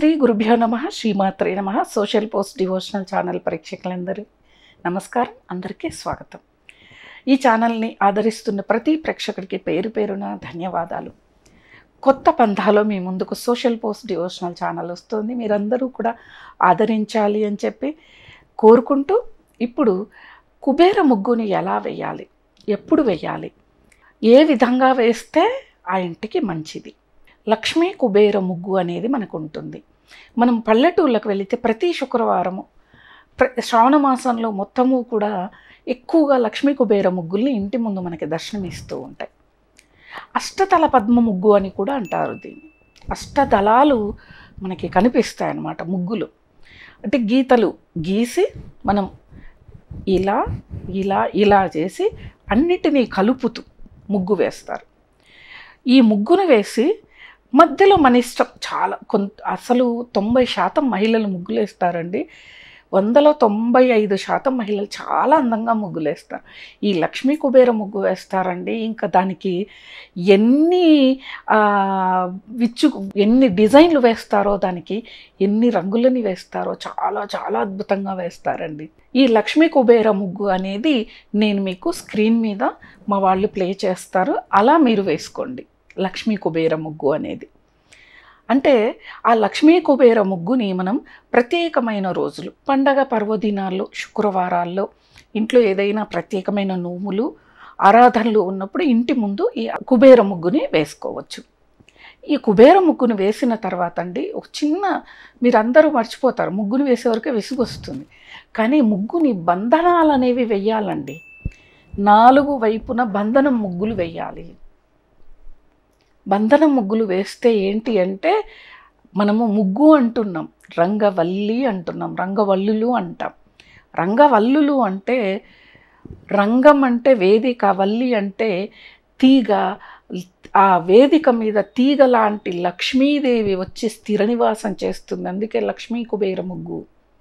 శ్రీ గురుభ్యో నమ శ్రీమాత్రే నమ సోషల్ పోస్ట్ డివోషనల్ ఛానల్ ప్రేక్షకులందరూ నమస్కారం అందరికీ స్వాగతం ఈ ఛానల్ని ఆదరిస్తున్న ప్రతి ప్రేక్షకుడికి పేరు పేరున ధన్యవాదాలు కొత్త పంథాలో మీ ముందుకు సోషల్ పోస్ట్ డివోషనల్ ఛానల్ వస్తుంది మీరందరూ కూడా ఆదరించాలి అని చెప్పి కోరుకుంటూ ఇప్పుడు కుబేర ముగ్గుని ఎలా వేయాలి ఎప్పుడు వేయాలి ఏ విధంగా వేస్తే ఆ ఇంటికి మంచిది లక్ష్మీ కుబేర ముగ్గు అనేది మనకు ఉంటుంది మనం పల్లెటూళ్ళకి వెళితే ప్రతి శుక్రవారము ప్ర శ్రావణ మాసంలో మొత్తము కూడా ఎక్కువగా లక్ష్మీ కుబేర ముగ్గుల్ని ఇంటి ముందు మనకి దర్శనమిస్తూ ఉంటాయి అష్టతల పద్మ ముగ్గు అని కూడా అంటారు దీన్ని అష్టదళాలు మనకి కనిపిస్తాయి అన్నమాట ముగ్గులు అంటే గీతలు గీసి మనం ఇలా ఇలా ఇలా చేసి అన్నిటినీ కలుపుతూ ముగ్గు వేస్తారు ఈ ముగ్గును వేసి మధ్యలో మన ఇష్టం చాలా కొంత అసలు తొంభై శాతం మహిళలు ముగ్గులు వేస్తారండి వందలో తొంభై ఐదు శాతం మహిళలు చాలా అందంగా ముగ్గులు వేస్తారు ఈ లక్ష్మీ కుబేర ముగ్గు వేస్తారండి ఇంకా దానికి ఎన్ని ఆ, విచ్చు ఎన్ని డిజైన్లు వేస్తారో దానికి ఎన్ని రంగులని వేస్తారో చాలా చాలా అద్భుతంగా వేస్తారండి ఈ లక్ష్మీ కుబేర ముగ్గు అనేది నేను మీకు స్క్రీన్ మీద మా వాళ్ళు ప్లే చేస్తారు అలా మీరు వేసుకోండి లక్ష్మీ కుబేర ముగ్గు అనేది అంటే ఆ లక్ష్మీ కుబేర ముగ్గుని మనం ప్రత్యేకమైన రోజులు పండగ పర్వదినాల్లో శుక్రవారాల్లో ఇంట్లో ఏదైనా ప్రత్యేకమైన నోములు ఆరాధనలు ఉన్నప్పుడు ఇంటి ముందు ఈ కుబేర ముగ్గుని వేసుకోవచ్చు ఈ కుబేర ముగ్గును వేసిన తర్వాత అండి ఒక చిన్న మీరందరూ మర్చిపోతారు ముగ్గును వేసే వరకే విసుగొస్తుంది కానీ ముగ్గుని బంధనాలు అనేవి వెయ్యాలండి నాలుగు వైపున బంధనం ముగ్గులు వేయాలి బంధనం ముగ్గులు వేస్తే ఏంటి అంటే మనము ముగ్గు అంటున్నాం రంగవల్లి అంటున్నాం రంగవల్లులు అంటాం రంగవల్లులు అంటే రంగం అంటే వేదిక వల్లి అంటే తీగ ఆ వేదిక మీద తీగ లాంటి లక్ష్మీదేవి వచ్చి స్థిర నివాసం చేస్తుంది అందుకే లక్ష్మీ కుబేర ముగ్గు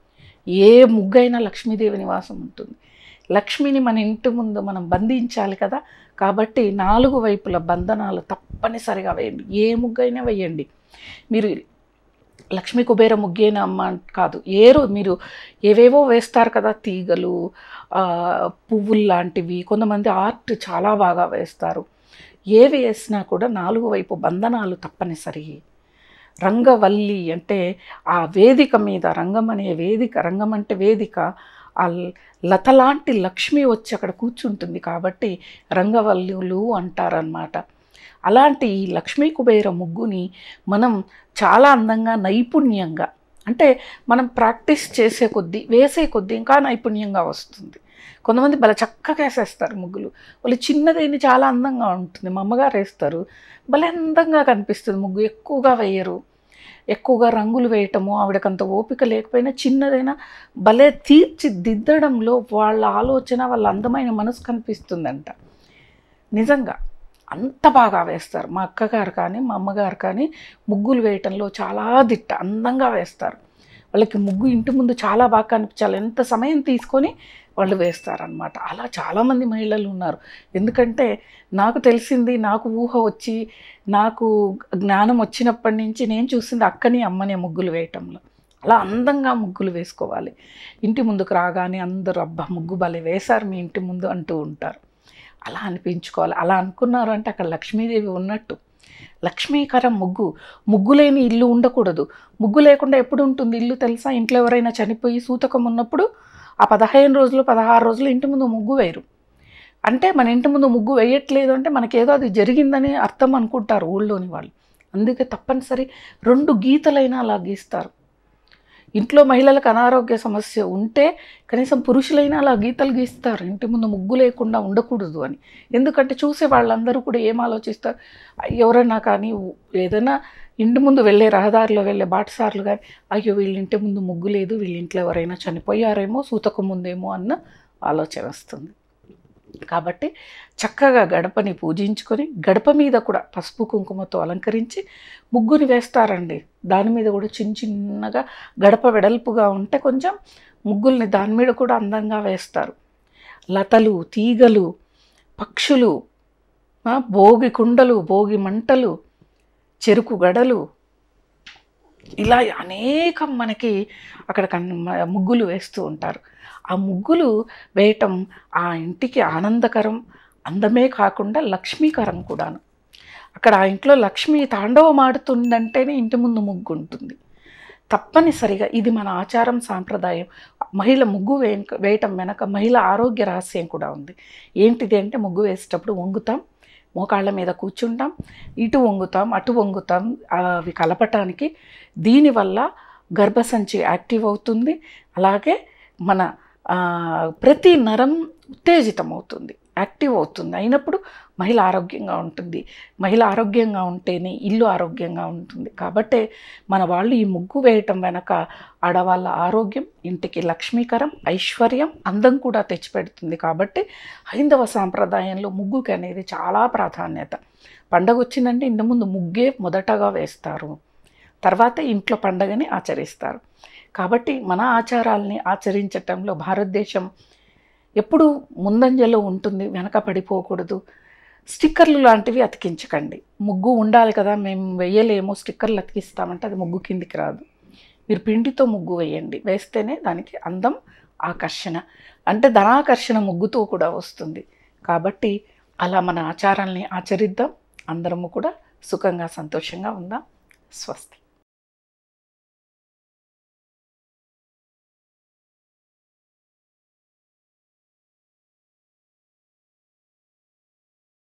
ఏ ముగ్గైనా లక్ష్మీదేవి నివాసం ఉంటుంది లక్ష్మిని మన ఇంటి ముందు మనం బంధించాలి కదా కాబట్టి నాలుగు వైపుల బంధనాలు తప్పనిసరిగా వేయండి ఏ ముగ్గైనా వేయండి మీరు లక్ష్మీ కుబేర ముగ్గేనా అమ్మ కాదు ఏరు మీరు ఏవేవో వేస్తారు కదా తీగలు ఆ, పువ్వులు లాంటివి కొంతమంది ఆర్ట్ చాలా బాగా వేస్తారు ఏవి వేసినా కూడా నాలుగు వైపు బంధనాలు తప్పనిసరి రంగవల్లి అంటే ఆ వేదిక మీద రంగం అనే వేదిక రంగం అంటే వేదిక ఆ లత లాంటి లక్ష్మి వచ్చి అక్కడ కూర్చుంటుంది కాబట్టి రంగవల్లులు అంటారనమాట అలాంటి ఈ లక్ష్మీ కుబేర ముగ్గుని మనం చాలా అందంగా నైపుణ్యంగా అంటే మనం ప్రాక్టీస్ చేసే కొద్దీ వేసే కొద్దీ ఇంకా నైపుణ్యంగా వస్తుంది కొంతమంది భలే చక్కగా వేసేస్తారు ముగ్గులు వాళ్ళు చిన్నదైన చాలా అందంగా ఉంటుంది మా అమ్మగారు వేస్తారు భలే అందంగా కనిపిస్తుంది ముగ్గు ఎక్కువగా వేయరు ఎక్కువగా రంగులు వేయటము ఆవిడకంత ఓపిక లేకపోయినా చిన్నదైనా భలే తీర్చిదిద్దడంలో వాళ్ళ ఆలోచన వాళ్ళ అందమైన మనసు కనిపిస్తుందంట నిజంగా అంత బాగా వేస్తారు మా అక్కగారు కానీ మా అమ్మగారు కానీ ముగ్గులు వేయటంలో చాలా దిట్ట అందంగా వేస్తారు వాళ్ళకి ముగ్గు ఇంటి ముందు చాలా బాగా కనిపించాలి ఎంత సమయం తీసుకొని వాళ్ళు వేస్తారనమాట అలా చాలామంది మహిళలు ఉన్నారు ఎందుకంటే నాకు తెలిసింది నాకు ఊహ వచ్చి నాకు జ్ఞానం వచ్చినప్పటి నుంచి నేను చూసింది అక్కని అమ్మనే ముగ్గులు వేయటంలో అలా అందంగా ముగ్గులు వేసుకోవాలి ఇంటి ముందుకు రాగానే అందరూ అబ్బా ముగ్గు భలే వేశారు మీ ఇంటి ముందు అంటూ ఉంటారు అలా అనిపించుకోవాలి అలా అనుకున్నారు అంటే అక్కడ లక్ష్మీదేవి ఉన్నట్టు లక్ష్మీకరం ముగ్గు ముగ్గు లేని ఇల్లు ఉండకూడదు ముగ్గు లేకుండా ఎప్పుడు ఉంటుంది ఇల్లు తెలుసా ఇంట్లో ఎవరైనా చనిపోయి సూతకం ఉన్నప్పుడు ఆ పదహైదు రోజులు పదహారు రోజులు ఇంటి ముందు ముగ్గు వేయరు అంటే మన ఇంటి ముందు ముగ్గు వేయట్లేదు అంటే మనకేదో అది జరిగిందని అర్థం అనుకుంటారు ఊళ్ళోని వాళ్ళు అందుకే తప్పనిసరి రెండు గీతలైనా అలా గీస్తారు ఇంట్లో మహిళలకు అనారోగ్య సమస్య ఉంటే కనీసం పురుషులైనా అలా గీతలు గీస్తారు ఇంటి ముందు ముగ్గు లేకుండా ఉండకూడదు అని ఎందుకంటే చూసే వాళ్ళందరూ కూడా ఏం ఆలోచిస్తారు ఎవరైనా కానీ ఏదైనా ఇంటి ముందు వెళ్ళే రహదారిలో వెళ్ళే బాటసార్లు కానీ అయ్యో వీళ్ళ ఇంటి ముందు ముగ్గు లేదు వీళ్ళ ఇంట్లో ఎవరైనా చనిపోయారేమో సూతకం ఉందేమో అన్న ఆలోచన వస్తుంది కాబట్టి చక్కగా గడపని పూజించుకొని గడప మీద కూడా పసుపు కుంకుమతో అలంకరించి ముగ్గుని వేస్తారండి దాని మీద కూడా చిన్న చిన్నగా గడప వెడల్పుగా ఉంటే కొంచెం ముగ్గుల్ని దాని మీద కూడా అందంగా వేస్తారు లతలు తీగలు పక్షులు ఆ, భోగి కుండలు భోగి మంటలు చెరుకు గడలు ఇలా అనేకం మనకి అక్కడ కన్ మ- ముగ్గులు వేస్తూ ఉంటారు ఆ ముగ్గులు వేయటం ఆ ఇంటికి ఆనందకరం అందమే కాకుండా లక్ష్మీకరం కూడాను అక్కడ ఆ ఇంట్లో లక్ష్మి తాండవం ఆడుతుందంటేనే ఇంటి ముందు ముగ్గు ఉంటుంది తప్పనిసరిగా ఇది మన ఆచారం సాంప్రదాయం మహిళ ముగ్గు వే వేయటం వెనక మహిళ ఆరోగ్య రహస్యం కూడా ఉంది ఏంటిది అంటే ముగ్గు వేసేటప్పుడు వంగుతాం మోకాళ్ళ మీద కూర్చుంటాం ఇటు వంగుతాం అటు వంగుతాం అవి కలపటానికి దీనివల్ల గర్భసంచి యాక్టివ్ అవుతుంది అలాగే మన ఆ, ప్రతి నరం ఉత్తేజితం అవుతుంది యాక్టివ్ అవుతుంది అయినప్పుడు మహిళ ఆరోగ్యంగా ఉంటుంది మహిళ ఆరోగ్యంగా ఉంటేనే ఇల్లు ఆరోగ్యంగా ఉంటుంది కాబట్టే మన వాళ్ళు ఈ ముగ్గు వేయటం వెనక ఆడవాళ్ళ ఆరోగ్యం ఇంటికి లక్ష్మీకరం ఐశ్వర్యం అందం కూడా తెచ్చిపెడుతుంది కాబట్టి హైందవ సాంప్రదాయంలో ముగ్గుకి అనేది చాలా ప్రాధాన్యత పండగ వచ్చిందంటే ఇంత ముందు ముగ్గే మొదటగా వేస్తారు తర్వాత ఇంట్లో పండగని ఆచరిస్తారు కాబట్టి మన ఆచారాల్ని ఆచరించటంలో భారతదేశం ఎప్పుడు ముందంజలో ఉంటుంది వెనక పడిపోకూడదు స్టిక్కర్లు లాంటివి అతికించకండి ముగ్గు ఉండాలి కదా మేము వేయలేము స్టిక్కర్లు అతికిస్తామంటే అది ముగ్గు కిందికి రాదు మీరు పిండితో ముగ్గు వేయండి వేస్తేనే దానికి అందం ఆకర్షణ అంటే ధనాకర్షణ ముగ్గుతో కూడా వస్తుంది కాబట్టి అలా మన ఆచారాల్ని ఆచరిద్దాం అందరము కూడా సుఖంగా సంతోషంగా ఉందాం స్వస్తి